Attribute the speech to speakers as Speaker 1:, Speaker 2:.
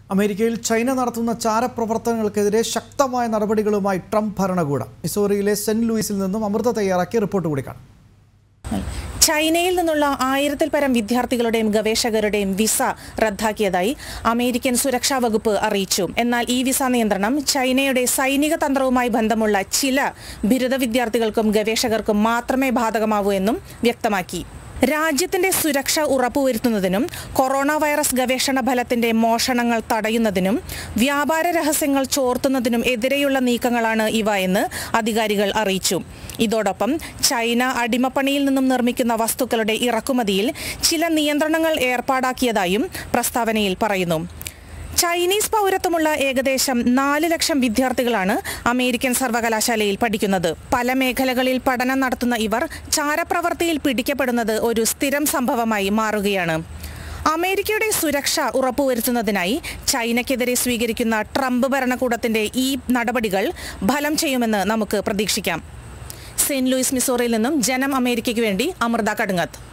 Speaker 1: അമേരിക്കയിൽ ചൈന നടത്തുന്ന ചാരപ്രവർത്തനങ്ങൾക്കെതിരെ ശക്തമായ നടപടികളുമായി ട്രംപ് ഭരണകൂടം മിസോറിയിലെ സെന്റ് ലൂയിസിൽ നിന്നും അമൃത തയ്യാറാക്കിയ റിപ്പോർട്ട് കൂടി കാണാം
Speaker 2: ചൈനയിൽ നിന്നുള്ള ആയിരത്തിൽ പരം വിദ്യാർത്ഥികളുടെയും ഗവേഷകരുടെയും വിസ റദ്ദാക്കിയതായി അമേരിക്കൻ സുരക്ഷാ വകുപ്പ് അറിയിച്ചു എന്നാൽ ഈ വിസ നിയന്ത്രണം ചൈനയുടെ സൈനിക തന്ത്രവുമായി ബന്ധമുള്ള ചില ബിരുദ വിദ്യാർത്ഥികൾക്കും ഗവേഷകർക്കും മാത്രമേ ബാധകമാവൂ എന്നും വ്യക്തമാക്കി രാജ്യത്തിന്റെ സുരക്ഷ ഉറപ്പുവരുത്തുന്നതിനും കൊറോണ വൈറസ് ഗവേഷണ ഫലത്തിന്റെ മോഷണങ്ങൾ തടയുന്നതിനും വ്യാപാര രഹസ്യങ്ങൾ ചോർത്തുന്നതിനും എതിരെയുള്ള നീക്കങ്ങളാണ് ഇവ എന്ന് അധികാരികൾ അറിയിച്ചു ഇതോടൊപ്പം ചൈന അടിമപ്പണിയിൽ നിന്നും നിർമ്മിക്കുന്ന വസ്തുക്കളുടെ ഇറക്കുമതിയിൽ ചില നിയന്ത്രണങ്ങൾ ഏർപ്പാടാക്കിയതായും പ്രസ്താവനയിൽ പറയുന്നു ചൈനീസ് പൗരത്വമുള്ള ഏകദേശം നാല് ലക്ഷം വിദ്യാർത്ഥികളാണ് അമേരിക്കൻ സർവകലാശാലയിൽ പഠിക്കുന്നത് പല മേഖലകളിൽ പഠനം നടത്തുന്ന ഇവർ ചാരപ്രവർത്തിയിൽ പിടിക്കപ്പെടുന്നത് ഒരു സ്ഥിരം സംഭവമായി മാറുകയാണ് അമേരിക്കയുടെ സുരക്ഷ ഉറപ്പുവരുത്തുന്നതിനായി ചൈനയ്ക്കെതിരെ സ്വീകരിക്കുന്ന ട്രംപ് ഭരണകൂടത്തിന്റെ ഈ നടപടികൾ ഫലം ചെയ്യുമെന്ന് നമുക്ക് പ്രതീക്ഷിക്കാം സെന്റ് ലൂയിസ് മിസോറിയിൽ നിന്നും ജനം അമേരിക്കയ്ക്ക് വേണ്ടി അമൃത കടുങ്ങത്ത്